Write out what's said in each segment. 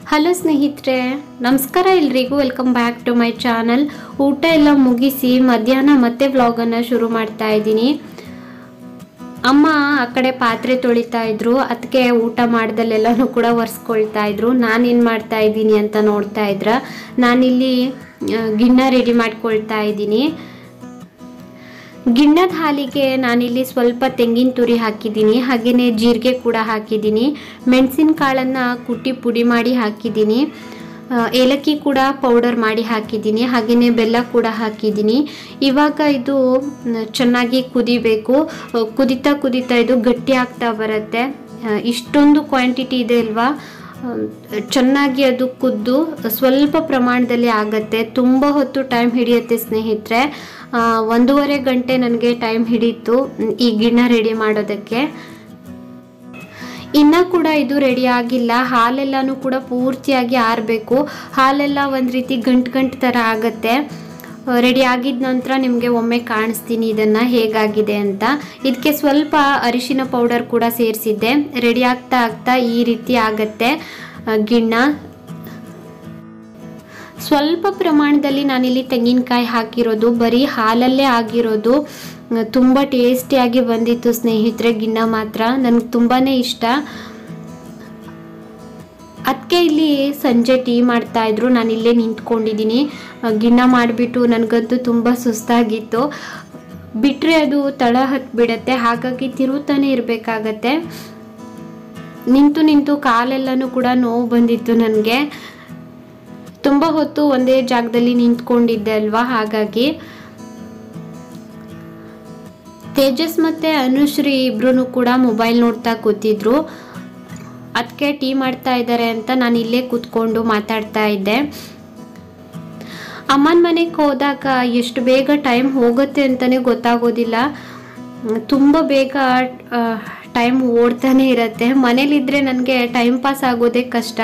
hello ಸ್ನೇಹಿತರೆ ನಮಸ್ಕಾರ ಎಲ್ರಿಗೂ welcome back to my channel ಊಟ ಎಲ್ಲ ಮುಗಿಸಿ ಮಧ್ಯಾಹ್ನ ಮತ್ತೆ ವ್ಲಾಗನ್ನು ಶುರು ಮಾಡ್ತಾ ಇದ್ದೀನಿ ಅಮ್ಮ ಆ ಕಡೆ ಪಾತ್ರೆ ತೊಳಿತಾ ಇದ್ರು ಅದಕ್ಕೆ ಊಟ ಮಾಡ್ದಲ್ಲೆಲ್ಲನೂ ಕೂಡ ಒರೆಸ್ಕೊಳ್ತಾ ಇದ್ರು ನಾನೇನು ಮಾಡ್ತಾ ಇದ್ದೀನಿ ಅಂತ ನೋಡ್ತಾ ಇದ್ರ ನಾನಿಲ್ಲಿ ಆ, ಗಿಣ್ಣ ರೆಡಿ ಮಾಡ್ಕೊಳ್ತಾ ಇದ್ದೀನಿ ಗಿಣ್ಣದ ಹಾಲಿಗೆ ನಾನಿಲ್ಲಿ ಸ್ವಲ್ಪ ತೆಂಗಿನ ತುರಿ ಹಾಕಿದ್ದೀನಿ ಹಾಗೆಯೇ ಜೀರಿಗೆ ಕೂಡ ಹಾಕಿದ್ದೀನಿ ಮೆಣಸಿನ ಕಾಳನ್ನು ಕುಟ್ಟಿ ಪುಡಿ ಮಾಡಿ ಹಾಕಿದ್ದೀನಿ ಆ, ಏಲಕ್ಕಿ ಕೂಡ ಪೌಡರ್ ಮಾಡಿ ಹಾಕಿದ್ದೀನಿ ಹಾಗೆಯೇ ಬೆಲ್ಲ ಕೂಡ ಹಾಕಿದ್ದೀನಿ ಇವಾಗ ಇದು ಮ್, ಚೆನ್ನಾಗಿ ಕುದಿಬೇಕು ಆ, ಕುದಿತಾ ಕುದಿತಾ ಇದು ಗಟ್ಟಿ ಆಗ್ತಾ ಬರುತ್ತೆ ಆ, ಇಷ್ಟೊಂದು ಕ್ವಾಂಟಿಟಿ ಇದೆ ಅಲ್ವಾ ಆ, ಚೆನ್ನಾಗಿ ಅದು ಕುದ್ದು ಸ್ವಲ್ಪ ಪ್ರಮಾಣದಲ್ಲಿ ಆಗತ್ತೆ ತುಂಬ ಹೊತ್ತು ಟೈಮ್ ಹಿಡಿಯುತ್ತೆ ಸ್ನೇಹಿತರೆ ಆ, ಒಂದೂವರೆ ಗಂಟೆ ನನಗೆ ಟೈಮ್ ಹಿಡೀತು ಮ್, ಈ ಗಿಣ್ಣ ರೆಡಿ ಮಾಡೋದಕ್ಕೆ ಇನ್ನ ಕೂಡ ಇದು ರೆಡಿ ಆಗಿಲ್ಲ ಹಾಲೆಲ್ಲನೂ ಕೂಡ ಪೂರ್ತಿಯಾಗಿ ಆರಬೇಕು ಹಾಲೆಲ್ಲ ಒಂದು ರೀತಿ ಗಂಟು ಗಂಟು ಥರ ಆಗತ್ತೆ ರೆಡಿ ಆಗಿದ ನಂತರ ನಿಮಗೆ ಒಮ್ಮೆ ಕಾಣಿಸ್ತೀನಿ ಇದನ್ನು ಹೇಗಾಗಿದೆ ಅಂತ ಇದಕ್ಕೆ ಸ್ವಲ್ಪ ಅರಿಶಿನ ಪೌಡರ್ ಕೂಡ ಸೇರಿಸಿದ್ದೆ ರೆಡಿ ಆಗ್ತಾ ಆಗ್ತಾ ಈ ರೀತಿ ಆಗತ್ತೆ ಆ, ಗಿಣ್ಣ ಸ್ವಲ್ಪ ಪ್ರಮಾಣದಲ್ಲಿ ನಾನಿಲ್ಲಿ ತೆಂಗಿನಕಾಯಿ ಹಾಕಿರೋದು ಬರೀ ಹಾಲಲ್ಲೇ ಆಗಿರೋದು ಮ್, ತುಂಬ ಟೇಸ್ಟಿಯಾಗಿ ಬಂದಿತ್ತು ಸ್ನೇಹಿತರೆ ಗಿಣ್ಣ ಮಾತ್ರ ನನಗೆ ತುಂಬಾ ಇಷ್ಟ ಅದಕ್ಕೆ ಇಲ್ಲಿ ಸಂಜೆ ಟೀ ಮಾಡ್ತಾ ಇದ್ರು ನಾನು ಇಲ್ಲೇ ನಿಂತ್ಕೊಂಡಿದ್ದೀನಿ ಆ, ಗಿಣ್ಣ ಮಾಡಿಬಿಟ್ಟು ನನಗಂತೂ ತುಂಬ ಸುಸ್ತಾಗಿತ್ತು ಬಿಟ್ಟರೆ ಅದು ತಳ ಹತ್ತು ಬಿಡತ್ತೆ ಹಾಗಾಗಿ ತಿರುತ್ತಾನೆ ಇರಬೇಕಾಗತ್ತೆ ನಿಂತು ನಿಂತು ಕಾಲೆಲ್ಲನೂ ಕೂಡ ನೋವು ಬಂದಿತ್ತು ನನಗೆ ತುಂಬ ಹೊತ್ತು ಒಂದೇ ಜಾಗದಲ್ಲಿ ನಿಂತ್ಕೊಂಡಿದ್ದೆ ಅಲ್ವಾ ಹಾಗಾಗಿ ತೇಜಸ್ ಮತ್ತೆ ಅನುಶ್ರೀ ಇಬ್ರು ಕೂಡ ಮೊಬೈಲ್ ನೋಡ್ತಾ ಕೂತಿದ್ರು ಅದಕ್ಕೆ ಟೀ ಮಾಡ್ತಾ ಇದ್ದಾರೆ ಅಂತ ನಾನು ಇಲ್ಲೇ ಕೂತ್ಕೊಂಡು ಮಾತಾಡ್ತಾ ಇದ್ದೆ ಅಮ್ಮನ ಮನೆಗೆ ಹೋದಾಗ ಎಷ್ಟು ಬೇಗ ಟೈಮ್ ಹೋಗುತ್ತೆ ಅಂತಲೇ ಗೊತ್ತಾಗೋದಿಲ್ಲ ತುಂಬ ಬೇಗ ಟೈಮ್ ಓಡ್ತಾನೆ ಇರತ್ತೆ ಮನೇಲಿದ್ರೆ ನನಗೆ ಟೈಮ್ ಪಾಸ್ ಆಗೋದೇ ಕಷ್ಟ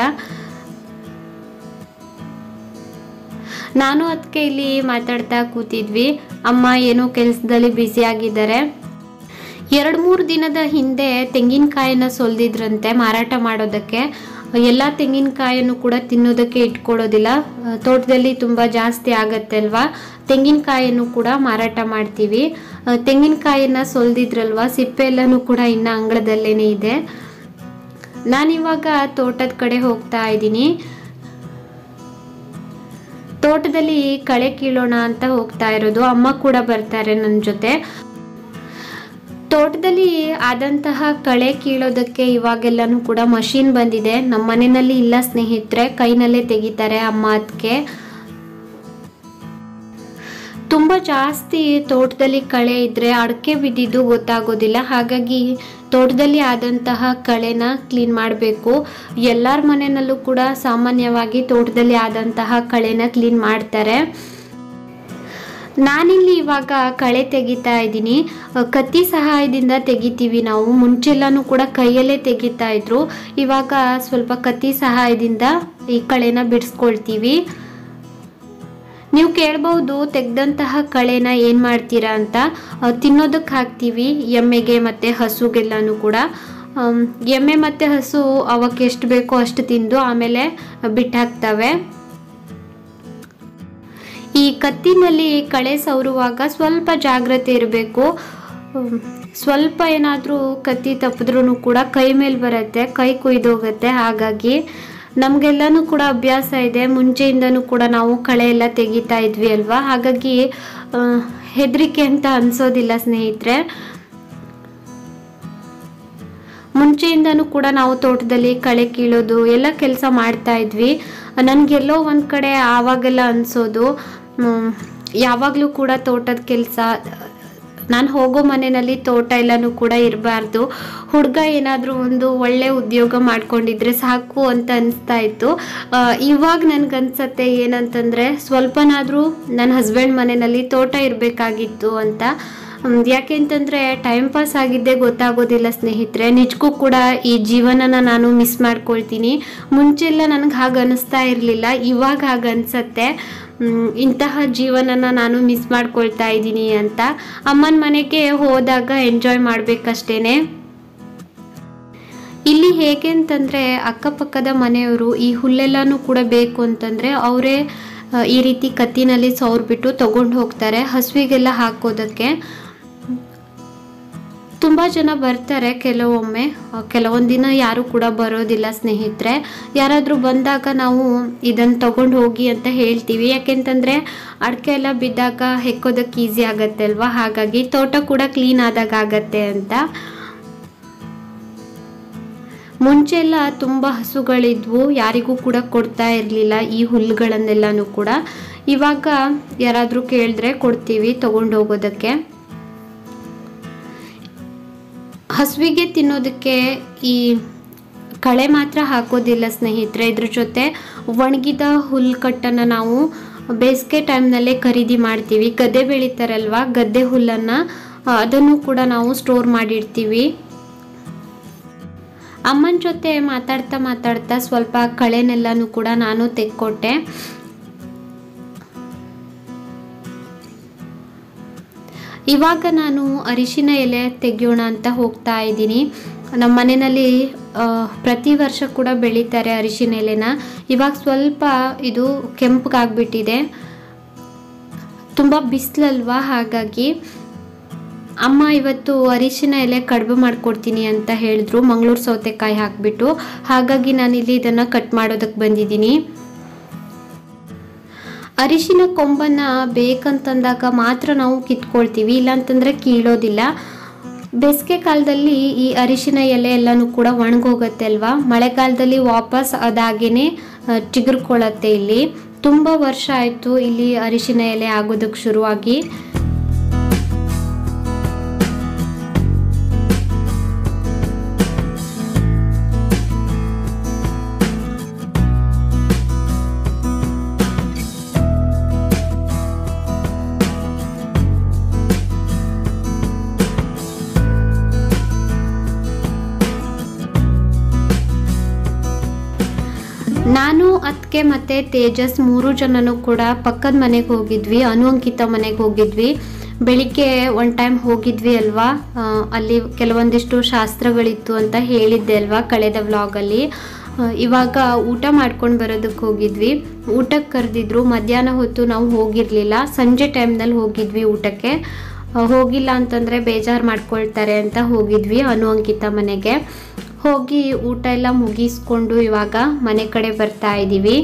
ನಾನು ಅದಕ್ಕೆ ಇಲ್ಲಿ ಮಾತಾಡ್ತಾ ಕೂತಿದ್ವಿ ಅಮ್ಮ ಏನೋ ಕೆಲಸದಲ್ಲಿ ಬ್ಯುಸಿ ಆಗಿದ್ದಾರೆ ಎರಡು ಮೂರು ದಿನದ ಹಿಂದೆ ತೆಂಗಿನಕಾಯಿನ ಸೊಲ್ದಿದ್ರಂತೆ ಮಾರಾಟ ಮಾಡೋದಕ್ಕೆ ಎಲ್ಲ ತೆಂಗಿನಕಾಯನ್ನು ಕೂಡ ತಿನ್ನೋದಕ್ಕೆ ಇಟ್ಕೊಳ್ಳೋದಿಲ್ಲ ಆ, ತೋಟದಲ್ಲಿ ತುಂಬ ಜಾಸ್ತಿ ಆಗತ್ತೆ ಅಲ್ವಾ ತೆಂಗಿನಕಾಯನ್ನು ಕೂಡ ಮಾರಾಟ ಮಾಡ್ತೀವಿ ಆ, ತೆಂಗಿನಕಾಯಿನ ಸೊಲ್ದಿದ್ರಲ್ವಾ ಸಿಪ್ಪೆ ಎಲ್ಲನೂ ಕೂಡ ಇನ್ನು ಅಂಗಳದಲ್ಲೇನೆ ಇದೆ ನಾನಿವಾಗ ತೋಟದ ಕಡೆ ಹೋಗ್ತಾ ಇದ್ದೀನಿ ತೋಟದಲ್ಲಿ ಕಳೆ ಕೀಳೋಣ ಅಂತ ಹೋಗ್ತಾ ಇರೋದು ಅಮ್ಮ ಕೂಡ ಬರ್ತಾರೆ ನನ್ನ ಜೊತೆ ತೋಟದಲ್ಲಿ ಆದಂತಹ ಕಳೆ ಕೀಳೋದಕ್ಕೆ ಇವಾಗೆಲ್ಲನೂ ಕೂಡ ಮಷಿನ್ ಬಂದಿದೆ ನಮ್ಮ ಮನೆಯಲ್ಲಿ ಇಲ್ಲ ಸ್ನೇಹಿತರೆ ಕೈನಲ್ಲೇ ತೆಗಿತಾರೆ ಅಮ್ಮ ಅದಕ್ಕೆ ತುಂಬ ಜಾಸ್ತಿ ತೋಟದಲ್ಲಿ ಕಳೆ ಇದ್ದರೆ ಅಡಕೆ ಬಿದ್ದಿದ್ದು ಗೊತ್ತಾಗೋದಿಲ್ಲ ಹಾಗಾಗಿ ತೋಟದಲ್ಲಿ ಆದಂತಹ ಕಳೆನ ಕ್ಲೀನ್ ಮಾಡಬೇಕು ಎಲ್ಲರ ಮನೆಯಲ್ಲೂ ಕೂಡ ಸಾಮಾನ್ಯವಾಗಿ ತೋಟದಲ್ಲಿ ಆದಂತಹ ಕಳೆನ ಕ್ಲೀನ್ ಮಾಡ್ತಾರೆ ನಾನಿಲ್ಲಿ ಇವಾಗ ಕಳೆ ತೆಗಿತಾ ಇದ್ದೀನಿ ಅ, ಕತ್ತಿ ಸಹಾಯದಿಂದ ತೆಗಿತೀವಿ ನಾವು ಮುಂಚೆಲ್ಲನೂ ಕೂಡ ಕೈಯಲ್ಲೇ ತೆಗಿತಾ ಇದ್ರು ಇವಾಗ ಸ್ವಲ್ಪ ಕತ್ತಿ ಸಹಾಯದಿಂದ ಈ ಕಳೆನ ಬಿಡಿಸ್ಕೊಳ್ತೀವಿ ನೀವು ಕೇಳ್ಬಹುದು ತೆಗೆದಂತಹ ಕಳೆನ ಏನು ಮಾಡ್ತೀರಾ ಅಂತ ಅ, ತಿನ್ನೋದಕ್ಕೆ ಹಾಕ್ತೀವಿ ಎಮ್ಮೆಗೆ ಮತ್ತು ಹಸುಗೆಲ್ಲನೂ ಕೂಡ ಅಮ್, ಎಮ್ಮೆ ಮತ್ತು ಹಸು ಅವಕ್ಕೆ ಎಷ್ಟು ಬೇಕೋ ಅಷ್ಟು ತಿಂದು ಆಮೇಲೆ ಬಿಟ್ಟಾಕ್ತವೆ ಈ ಕತ್ತಿನಲ್ಲಿ ಕಳೆ ಸವರುವಾಗ ಸ್ವಲ್ಪ ಜಾಗ್ರತೆ ಇರಬೇಕು ಸ್ವಲ್ಪ ಏನಾದರೂ ಕತ್ತಿ ತಪ್ಪಿದ್ರೂ ಕೂಡ ಕೈ ಮೇಲೆ ಬರುತ್ತೆ ಕೈ ಕುಯ್ದೋಗುತ್ತೆ ಹಾಗಾಗಿ ನಮಗೆಲ್ಲನೂ ಕೂಡ ಅಭ್ಯಾಸ ಇದೆ ಮುಂಚೆಯಿಂದನೂ ಕೂಡ ನಾವು ಕಳೆ ಎಲ್ಲ ತೆಗಿತಾ ಇದ್ವಿ ಅಲ್ವಾ ಹಾಗಾಗಿ ಆ, ಹೆದರಿಕೆ ಅಂತ ಅನಿಸೋದಿಲ್ಲ ಸ್ನೇಹಿತರೆ ಮುಂಚೆಯಿಂದನೂ ಕೂಡ ನಾವು ತೋಟದಲ್ಲಿ ಕಳೆ ಕೀಳೋದು ಎಲ್ಲ ಕೆಲಸ ಮಾಡ್ತಾ ಇದ್ವಿ ನನಗೆಲ್ಲೋ ಒಂದು ಕಡೆ ಆವಾಗೆಲ್ಲ ಅನಿಸೋದು ಯಾವಾಗಲೂ ಕೂಡ ತೋಟದ ಕೆಲಸ ನಾನು ಹೋಗೋ ಮನೆಯಲ್ಲಿ ತೋಟ ಎಲ್ಲನೂ ಕೂಡ ಇರಬಾರ್ದು ಹುಡುಗ ಏನಾದರೂ ಒಂದು ಒಳ್ಳೆ ಉದ್ಯೋಗ ಮಾಡ್ಕೊಂಡಿದ್ರೆ ಸಾಕು ಅಂತ ಅನಿಸ್ತಾ ಇತ್ತು ಆ, ಇವಾಗ ನನಗನ್ಸತ್ತೆ ಏನಂತಂದರೆ ಸ್ವಲ್ಪನಾದರೂ ನನ್ನ ಹಸ್ಬೆಂಡ್ ಮನೆಯಲ್ಲಿ ತೋಟ ಇರಬೇಕಾಗಿತ್ತು ಅಂತ ಹ್ಮ್, ಯಾಕೆಂತಂದರೆ ಟೈಮ್ ಪಾಸ್ ಆಗಿದ್ದೇ ಗೊತ್ತಾಗೋದಿಲ್ಲ ಸ್ನೇಹಿತರೆ ನಿಜಕ್ಕೂ ಕೂಡ ಈ ಜೀವನನ ನಾನು ಮಿಸ್ ಮಾಡ್ಕೊಳ್ತೀನಿ ಮುಂಚೆಲ್ಲ ನನಗೆ ಹಾಗೆ ಅನಿಸ್ತಾ ಇರಲಿಲ್ಲ ಇವಾಗ ಹಾಗೆ ಅನಿಸತ್ತೆ ಇಂತಹ ಜೀವನನ ನಾನು ಮಿಸ್ ಮಾಡ್ಕೊಳ್ತಾ ಇದ್ದೀನಿ ಅಂತ ಅಮ್ಮನ ಮನೆಗೆ ಹೋದಾಗ ಎಂಜಾಯ್ ಮಾಡಬೇಕಷ್ಟೇನೆ ಇಲ್ಲಿ ಹೇಗೆ ಅಂತಂದರೆ ಅಕ್ಕಪಕ್ಕದ ಮನೆಯವರು ಈ ಹುಲ್ಲೆಲ್ಲನೂ ಕೂಡ ಬೇಕು ಅಂತಂದರೆ ಅವರೇ ಈ ರೀತಿ ಕತ್ತಿನಲ್ಲಿ ಸವರ್ಬಿಟ್ಟು ತಗೊಂಡು ಹೋಗ್ತಾರೆ ಹಸುವಿಗೆಲ್ಲ ಹಾಕೋದಕ್ಕೆ ತುಂಬ ಜನ ಬರ್ತಾರೆ ಕೆಲವೊಮ್ಮೆ ಆ, ಕೆಲವೊಂದು ದಿನ ಯಾರು ಕೂಡ ಬರೋದಿಲ್ಲ ಸ್ನೇಹಿತರೆ ಯಾರಾದರೂ ಬಂದಾಗ ನಾವು ಇದನ್ನು ತಗೊಂಡು ಹೋಗಿ ಅಂತ ಹೇಳ್ತೀವಿ ಯಾಕೆಂತಂದರೆ ಅಡಿಕೆ ಎಲ್ಲ ಬಿದ್ದಾಗ ಹೆಕ್ಕೋದಕ್ಕೆ ಈಸಿ ಆಗತ್ತೆ ಅಲ್ವಾ ಹಾಗಾಗಿ ತೋಟ ಕೂಡ ಕ್ಲೀನ್ ಆದಾಗ ಆಗತ್ತೆ ಅಂತ ಮುಂಚೆ ಎಲ್ಲ ತುಂಬ ಹಸುಗಳಿದ್ವು ಯಾರಿಗೂ ಕೂಡ ಕೊಡ್ತಾ ಇರಲಿಲ್ಲ ಈ ಹುಲ್ಲುಗಳನ್ನೆಲ್ಲನೂ ಕೂಡ ಇವಾಗ ಯಾರಾದರೂ ಕೇಳಿದ್ರೆ ಕೊಡ್ತೀವಿ ತಗೊಂಡು ಹೋಗೋದಕ್ಕೆ ಹಸುವಿಗೆ ತಿನ್ನೋದಕ್ಕೆ ಈ ಕಳೆ ಮಾತ್ರ ಹಾಕೋದಿಲ್ಲ ಸ್ನೇಹಿತರೆ ಇದ್ರ ಜೊತೆ ಒಣಗಿದ ಹುಲ್ಕಟ್ಟನ್ನು ನಾವು ಬೇಸಿಗೆ ಟೈಮ್ನಲ್ಲೇ ಖರೀದಿ ಮಾಡ್ತೀವಿ ಗದ್ದೆ ಬೆಳೀತಾರಲ್ವ ಗದ್ದೆ ಹುಲ್ಲನ್ನು ಆ, ಅದನ್ನು ಕೂಡ ನಾವು ಸ್ಟೋರ್ ಮಾಡಿಡ್ತೀವಿ ಅಮ್ಮನ ಜೊತೆ ಮಾತಾಡ್ತಾ ಮಾತಾಡ್ತಾ ಸ್ವಲ್ಪ ಕಳೆನೆಲ್ಲನೂ ಕೂಡ ನಾನು ತೆಕ್ಕೊಟ್ಟೆ ಇವಾಗ ನಾನು ಅರಿಶಿನ ಎಲೆ ತೆಗೆಯೋಣ ಅಂತ ಹೋಗ್ತಾ ಇದ್ದೀನಿ ನಮ್ಮ ಮನೆಯಲ್ಲಿ ಆ, ಪ್ರತಿ ವರ್ಷ ಕೂಡ ಬೆಳೀತಾರೆ ಅರಿಶಿನ ಎಲೆನ ಇವಾಗ ಸ್ವಲ್ಪ ಇದು ಕೆಂಪಗಾಗ್ಬಿಟ್ಟಿದೆ ತುಂಬ ಬಿಸಿಲಲ್ವಾ ಹಾಗಾಗಿ ಅಮ್ಮ ಇವತ್ತು ಅರಿಶಿನ ಎಲೆ ಕಡುಬು ಮಾಡ್ಕೊಡ್ತೀನಿ ಅಂತ ಹೇಳಿದ್ರು ಮಂಗಳೂರು ಸೌತೆಕಾಯಿ ಹಾಕಿಬಿಟ್ಟು ಹಾಗಾಗಿ ನಾನಿಲ್ಲಿ ಇದನ್ನು ಕಟ್ ಮಾಡೋದಕ್ಕೆ ಬಂದಿದ್ದೀನಿ ಅರಿಶಿನ ಕೊಂಬನ್ನ ಬೇಕಂತಂದಾಗ ಮಾತ್ರ ನಾವು ಕಿತ್ಕೊಳ್ತೀವಿ ಇಲ್ಲಾಂತಂದರೆ ಕೀಳೋದಿಲ್ಲ ಬೇಸಿಗೆ ಕಾಲದಲ್ಲಿ ಈ ಅರಿಶಿನ ಎಲೆ ಎಲ್ಲನೂ ಕೂಡ ಒಣಗೋಗುತ್ತೆ ಅಲ್ವಾ ಮಳೆಗಾಲದಲ್ಲಿ ವಾಪಸ್ ಅದಾಗೇನೆ ಆ, ಚಿಗುರ್ಕೊಳ್ಳುತ್ತೆ ಇಲ್ಲಿ ತುಂಬ ವರ್ಷ ಆಯಿತು ಇಲ್ಲಿ ಅರಿಶಿನ ಎಲೆ ಆಗೋದಕ್ಕೆ ಶುರುವಾಗಿ ನಾನು ಅದಕ್ಕೆ ಮತ್ತೆ ತೇಜಸ್ ಮೂರು ಜನನು ಕೂಡ ಪಕ್ಕದ ಮನೆಗೆ ಹೋಗಿದ್ವಿ ಅನು ಅಂಕಿತ ಮನೆಗೆ ಹೋಗಿದ್ವಿ ಬೆಳಿಗ್ಗೆ ಒನ್ ಟೈಮ್ ಹೋಗಿದ್ವಿ ಅಲ್ವಾ ಆ, ಅಲ್ಲಿ ಕೆಲವೊಂದಿಷ್ಟು ಶಾಸ್ತ್ರಗಳಿತ್ತು ಅಂತ ಹೇಳಿದ್ದೆ ಅಲ್ವಾ ಕಳೆದ ವ್ಲಾಗಲ್ಲಿ ಇವಾಗ ಊಟ ಮಾಡ್ಕೊಂಡು ಬರೋದಕ್ಕೆ ಹೋಗಿದ್ವಿ ಊಟಕ್ಕೆ ಕರೆದಿದ್ರು ಮಧ್ಯಾಹ್ನ ಹೊತ್ತು ನಾವು ಹೋಗಿರಲಿಲ್ಲ ಸಂಜೆ ಟೈಮ್ನಲ್ಲಿ ಹೋಗಿದ್ವಿ ಊಟಕ್ಕೆ ಆ, ಹೋಗಿಲ್ಲ ಅಂತಂದರೆ ಬೇಜಾರು ಮಾಡ್ಕೊಳ್ತಾರೆ ಅಂತ ಹೋಗಿದ್ವಿ ಅನು ಅಂಕಿತ ಮನೆಗೆ ಹೋಗಿ ಊಟ ಎಲ್ಲ ಮುಗಿಸ್ಕೊಂಡು ಇವಾಗ ಮನೆ ಕಡೆ ಬರ್ತಾ ಇದ್ದೀವಿ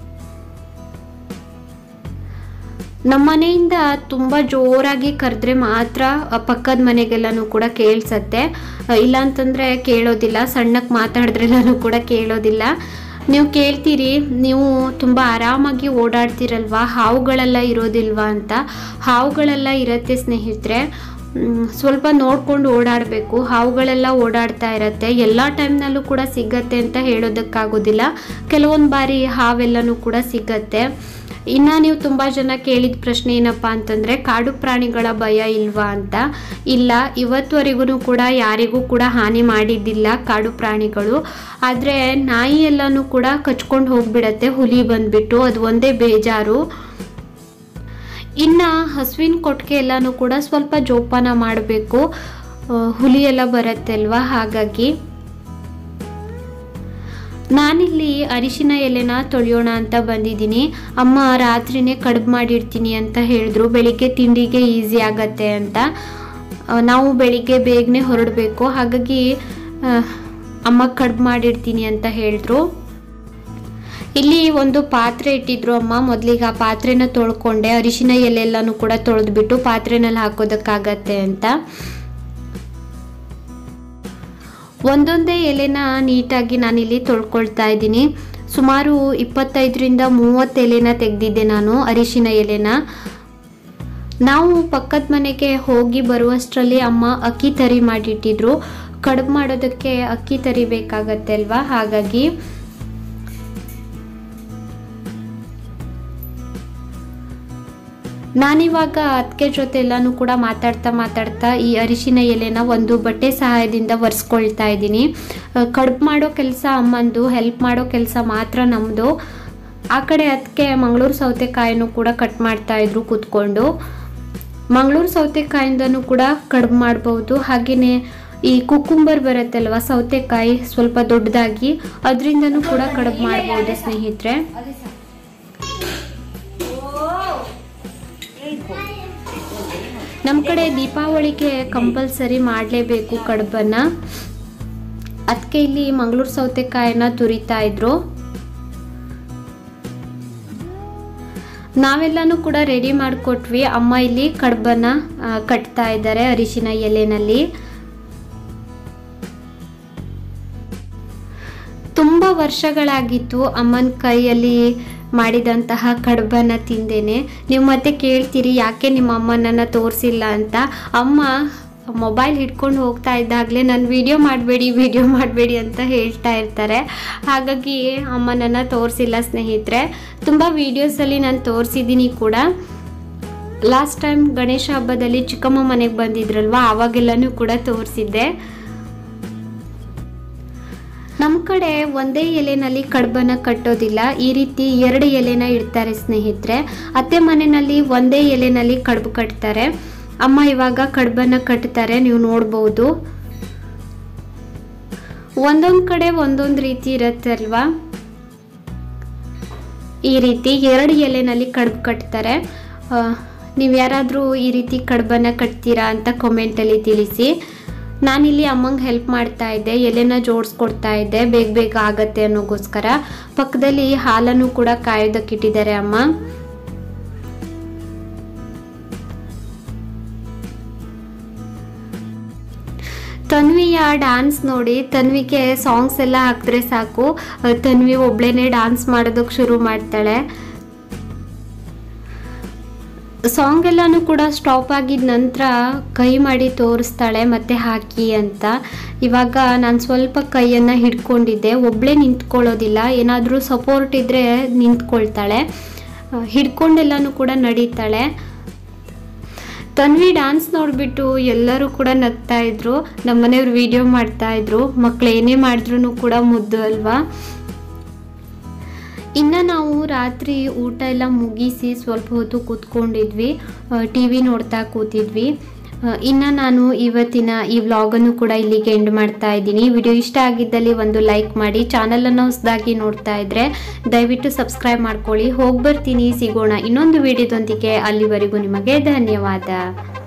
ನಮ್ಮ ಮನೆಯಿಂದ ತುಂಬ ಜೋರಾಗಿ ಕರೆದ್ರೆ ಮಾತ್ರ ಆ ಪಕ್ಕದ ಮನೆಗೆಲ್ಲನೂ ಕೂಡ ಕೇಳಿಸತ್ತೆ ಇಲ್ಲ ಅಂತಂದರೆ ಕೇಳೋದಿಲ್ಲ ಸಣ್ಣಕ್ಕೆ ಮಾತಾಡಿದ್ರೆಲ್ಲನೂ ಕೂಡ ಕೇಳೋದಿಲ್ಲ ನೀವು ಕೇಳ್ತೀರಿ ನೀವು ತುಂಬ ಆರಾಮಾಗಿ ಓಡಾಡ್ತೀರಲ್ವಾ ಹಾವುಗಳೆಲ್ಲ ಇರೋದಿಲ್ವಾ ಅಂತ ಹಾವುಗಳೆಲ್ಲ ಇರತ್ತೆ ಸ್ನೇಹಿತರೆ ಮ್, ಸ್ವಲ್ಪ ನೋಡ್ಕೊಂಡು ಓಡಾಡಬೇಕು ಹಾವುಗಳೆಲ್ಲ ಓಡಾಡ್ತಾ ಇರತ್ತೆ ಎಲ್ಲ ಟೈಮ್ನಲ್ಲೂ ಕೂಡ ಸಿಗತ್ತೆ ಅಂತ ಹೇಳೋದಕ್ಕಾಗೋದಿಲ್ಲ ಕೆಲವೊಂದು ಬಾರಿ ಹಾವೆಲ್ಲನೂ ಕೂಡ ಸಿಗತ್ತೆ ಇನ್ನು ನೀವು ತುಂಬ ಜನ ಕೇಳಿದ ಪ್ರಶ್ನೆ ಏನಪ್ಪ ಅಂತಂದರೆ ಕಾಡು ಪ್ರಾಣಿಗಳ ಭಯ ಇಲ್ವಾ ಅಂತ ಇಲ್ಲ ಇವತ್ತುವರೆಗೂ ಕೂಡ ಯಾರಿಗೂ ಕೂಡ ಹಾನಿ ಮಾಡಿದ್ದಿಲ್ಲ ಕಾಡು ಪ್ರಾಣಿಗಳು ಆದರೆ ನಾಯಿ ಎಲ್ಲನೂ ಕೂಡ ಕಚ್ಕೊಂಡು ಹೋಗ್ಬಿಡತ್ತೆ ಹುಲಿ ಬಂದ್ಬಿಟ್ಟು ಅದು ಒಂದೇ ಬೇಜಾರು ಇನ್ನು ಹಸುವಿನ ಕೊಟ್ಟಿಗೆ ಎಲ್ಲನೂ ಕೂಡ ಸ್ವಲ್ಪ ಜೋಪಾನ ಮಾಡಬೇಕು ಹುಲಿ ಎಲ್ಲ ಬರುತ್ತೆ ಅಲ್ವಾ ಹಾಗಾಗಿ ನಾನಿಲ್ಲಿ ಅರಿಶಿನ ಎಲೆನ ತೊಳೆಯೋಣ ಅಂತ ಬಂದಿದ್ದೀನಿ ಅಮ್ಮ ರಾತ್ರಿನೇ ಕಡುಬು ಮಾಡಿರ್ತೀನಿ ಅಂತ ಹೇಳಿದ್ರು ಬೆಳಿಗ್ಗೆ ತಿಂಡಿಗೆ ಈಸಿ ಆಗತ್ತೆ ಅಂತ ಆ, ನಾವು ಬೆಳಿಗ್ಗೆ ಬೇಗನೆ ಹೊರಡಬೇಕು ಹಾಗಾಗಿ ಆ, ಅಮ್ಮ ಕಡುಬು ಮಾಡಿರ್ತೀನಿ ಅಂತ ಹೇಳಿದ್ರು ಇಲ್ಲಿ ಒಂದು ಪಾತ್ರೆ ಇಟ್ಟಿದ್ರು ಅಮ್ಮ ಮೊದಲಿಗೆ ಆ ಪಾತ್ರೆನ ತೊಳ್ಕೊಂಡೆ ಅರಿಶಿನ ಎಲೆಲ್ಲನೂ ಕೂಡ ತೊಳೆದ್ಬಿಟ್ಟು ಪಾತ್ರೆನಲ್ಲಿ ಹಾಕೋದಕ್ಕಾಗತ್ತೆ ಅಂತ ಒಂದೊಂದೇ ಎಲೆನ ನೀಟಾಗಿ ನಾನಿಲ್ಲಿ ತೊಳ್ಕೊಳ್ತಾ ಇದ್ದೀನಿ ಸುಮಾರು ಇಪ್ಪತ್ತೈದರಿಂದ ಮೂವತ್ತು ಎಲೆನ ತೆಗೆದಿದ್ದೆ ನಾನು ಅರಿಶಿನ ಎಲೆನ ನಾವು ಪಕ್ಕದ ಮನೆಗೆ ಹೋಗಿ ಬರುವಷ್ಟರಲ್ಲಿ ಅಮ್ಮ ಅಕ್ಕಿ ತರಿ ಮಾಡಿಟ್ಟಿದ್ರು ಕಡುಬು ಮಾಡೋದಕ್ಕೆ ಅಕ್ಕಿ ತರಿಬೇಕಾಗತ್ತೆ ಅಲ್ವಾ ಹಾಗಾಗಿ ನಾನಿವಾಗ ಅದಕ್ಕೆ ಜೊತೆ ಎಲ್ಲನೂ ಕೂಡ ಮಾತಾಡ್ತಾ ಮಾತಾಡ್ತಾ ಈ ಅರಿಶಿನ ಎಲೆನ ಒಂದು ಬಟ್ಟೆ ಸಹಾಯದಿಂದ ಒರೆಸ್ಕೊಳ್ತಾ ಇದ್ದೀನಿ ಕಡುಬು ಮಾಡೋ ಕೆಲಸ ಅಮ್ಮಂದು ಹೆಲ್ಪ್ ಮಾಡೋ ಕೆಲಸ ಮಾತ್ರ ನಮ್ಮದು ಆ ಕಡೆ ಅದಕ್ಕೆ ಮಂಗಳೂರು ಸೌತೆಕಾಯಿನೂ ಕೂಡ ಕಟ್ ಮಾಡ್ತಾ ಇದ್ರು ಕೂತ್ಕೊಂಡು ಮಂಗಳೂರು ಸೌತೆಕಾಯಿಂದನೂ ಕೂಡ ಕಡುಬು ಮಾಡ್ಬೋದು ಹಾಗೆಯೇ ಈ ಕುಕ್ಕುಂಬರ್ ಬರುತ್ತಲ್ವ ಸೌತೆಕಾಯಿ ಸ್ವಲ್ಪ ದೊಡ್ಡದಾಗಿ ಅದರಿಂದನೂ ಕೂಡ ಕಡುಬು ಮಾಡ್ಬೋದು ಸ್ನೇಹಿತರೆ ನಮ್ಮ ಕಡೆ ದೀಪಾವಳಿಗೆ ಕಂಪಲ್ಸರಿ ಮಾಡಲೇಬೇಕು ಕಡುಬನ್ನ ಅದಕ್ಕೆ ಇಲ್ಲಿ ಮಂಗಳೂರು ಸೌತೆಕಾಯಿನ ತುರಿತಾ ಇದ್ರು ನಾವೆಲ್ಲನೂ ಕೂಡ ರೆಡಿ ಮಾಡಿಕೊಟ್ವಿ ಅಮ್ಮ ಇಲ್ಲಿ ಕಡುಬನ್ನ ಆ, ಕಟ್ತಾ ಇದ್ದಾರೆ ಅರಿಶಿನ ಎಲೆನಲ್ಲಿ ತುಂಬ ವರ್ಷಗಳಾಗಿತ್ತು ಅಮ್ಮನ ಕೈಯಲ್ಲಿ ಮಾಡಿದಂತಹ ಕಡುಬನ್ನ ತಿಂದೇನೆ ನೀವು ಮತ್ತೆ ಕೇಳ್ತೀರಿ ಯಾಕೆ ನಿಮ್ಮ ಅಮ್ಮನನ್ನು ತೋರಿಸಿಲ್ಲ ಅಂತ ಅಮ್ಮ ಮೊಬೈಲ್ ಹಿಡ್ಕೊಂಡು ಹೋಗ್ತಾ ಇದ್ದಾಗಲೇ ನಾನು ವಿಡಿಯೋ ಮಾಡಬೇಡಿ ವಿಡಿಯೋ ಮಾಡಬೇಡಿ ಅಂತ ಹೇಳ್ತಾ ಇರ್ತಾರೆ ಹಾಗಾಗಿ ಅಮ್ಮನನ್ನು ತೋರಿಸಿಲ್ಲ ಸ್ನೇಹಿತರೆ ತುಂಬ ವೀಡಿಯೋಸಲ್ಲಿ ನಾನು ತೋರಿಸಿದ್ದೀನಿ ಕೂಡ ಲಾಸ್ಟ್ ಟೈಮ್ ಗಣೇಶ ಹಬ್ಬದಲ್ಲಿ ಚಿಕ್ಕಮ್ಮ ಮನೆಗೆ ಬಂದಿದ್ರಲ್ವ ಆವಾಗೆಲ್ಲನೂ ಕೂಡ ತೋರಿಸಿದ್ದೆ ನಮ್ಮ ಕಡೆ ಒಂದೇ ಎಲೆನಲ್ಲಿ ಕಡುಬನ್ನ ಕಟ್ಟೋದಿಲ್ಲ ಈ ರೀತಿ ಎರಡು ಎಲೆನ ಇಡ್ತಾರೆ ಸ್ನೇಹಿತರೆ ಅತ್ತೆ ಮನೆಯಲ್ಲಿ ಒಂದೇ ಎಲೆನಲ್ಲಿ ಕಡುಬು ಕಟ್ತಾರೆ ಅಮ್ಮ ಇವಾಗ ಕಡುಬನ್ನ ಕಟ್ತಾರೆ ನೀವು ನೋಡ್ಬೋದು ಒಂದೊಂದು ಕಡೆ ಒಂದೊಂದು ರೀತಿ ಇರುತ್ತೆ ಅಲ್ವಾ ಈ ರೀತಿ ಎರಡು ಎಲೆನಲ್ಲಿ ಕಡುಬು ಕಟ್ತಾರೆ ನೀವು ಯಾರಾದರೂ ಈ ರೀತಿ ಕಡುಬನ್ನ ಕಟ್ತೀರಾ ಅಂತ ಕಮೆಂಟಲ್ಲಿ ತಿಳಿಸಿ ನಾನಿಲ್ಲಿ ಅಮ್ಮಂಗೆ ಹೆಲ್ಪ್ ಮಾಡ್ತಾ ಇದ್ದೆ ಎಲೆನ ಜೋಡಿಸ್ಕೊಡ್ತಾ ಇದ್ದೆ ಬೇಗ ಬೇಗ ಆಗತ್ತೆ ಅನ್ನೋಗೋಸ್ಕರ ಪಕ್ಕದಲ್ಲಿ ಹಾಲನ್ನು ಕೂಡ ಕಾಯೋದಕ್ಕಿಟ್ಟಿದ್ದಾರೆ ಅಮ್ಮ ತನ್ವಿಯ ಡ್ಯಾನ್ಸ್ ನೋಡಿ ತನ್ವಿಗೆ ಸಾಂಗ್ಸ್ ಎಲ್ಲ ಹಾಕಿದ್ರೆ ಸಾಕು ಅಹ್, ತನ್ವಿ ಒಬ್ಳೇನೆ ಡ್ಯಾನ್ಸ್ ಮಾಡೋದಕ್ಕೆ ಶುರು ಮಾಡ್ತಾಳೆ ಸಾಂಗ್ ಎಲ್ಲಾನು ಕೂಡ ಸ್ಟಾಪ್ ಆಗಿದ ನಂತರ ಕೈ ಮಾಡಿ ತೋರಿಸ್ತಾಳೆ ಮತ್ತೆ ಹಾಕಿ ಅಂತ ಇವಾಗ ನಾನು ಸ್ವಲ್ಪ ಕೈಯನ್ನು ಹಿಡ್ಕೊಂಡಿದ್ದೆ ಒಬ್ಬಳೇ ನಿಂತ್ಕೊಳ್ಳೋದಿಲ್ಲ ಏನಾದರೂ ಸಪೋರ್ಟ್ ಇದ್ದರೆ ನಿಂತ್ಕೊಳ್ತಾಳೆ ಅಹ್, ಹಿಡ್ಕೊಂಡೆಲ್ಲನೂ ಕೂಡ ನಡೀತಾಳೆ ತನ್ವಿ ಡ್ಯಾನ್ಸ್ ನೋಡಿಬಿಟ್ಟು ಎಲ್ಲರೂ ಕೂಡ ನಗ್ತಾ ಇದ್ರು ನಮ್ಮನೆಯವ್ರು ವಿಡಿಯೋ ಮಾಡ್ತಾ ಇದ್ರು ಮಕ್ಳು ಏನೇ ಮಾಡಿದ್ರು ಕೂಡ ಮುದ್ದು ಅಲ್ವಾ ಇನ್ನು ನಾವು ರಾತ್ರಿ ಊಟ ಎಲ್ಲ ಮುಗಿಸಿ ಸ್ವಲ್ಪ ಹೊತ್ತು ಕೂತ್ಕೊಂಡಿದ್ವಿ ಟಿ ವಿ ನೋಡ್ತಾ ಕೂತಿದ್ವಿ ಇನ್ನು ನಾನು ಇವತ್ತಿನ ಈ ವ್ಲಾಗನ್ನು ಕೂಡ ಇಲ್ಲಿಗೆ ಎಂಡ್ ಮಾಡ್ತಾ ಇದ್ದೀನಿ ವಿಡಿಯೋ ಇಷ್ಟ ಆಗಿದ್ದಲ್ಲಿ ಒಂದು ಲೈಕ್ ಮಾಡಿ ಚಾನಲನ್ನು ಹೊಸದಾಗಿ ನೋಡ್ತಾ ಇದ್ದರೆ ದಯವಿಟ್ಟು ಸಬ್ಸ್ಕ್ರೈಬ್ ಮಾಡ್ಕೊಳ್ಳಿ ಹೋಗಿ ಬರ್ತೀನಿ ಸಿಗೋಣ ಇನ್ನೊಂದು ವಿಡಿಯೋದೊಂದಿಗೆ ಅಲ್ಲಿವರೆಗೂ ನಿಮಗೆ ಧನ್ಯವಾದ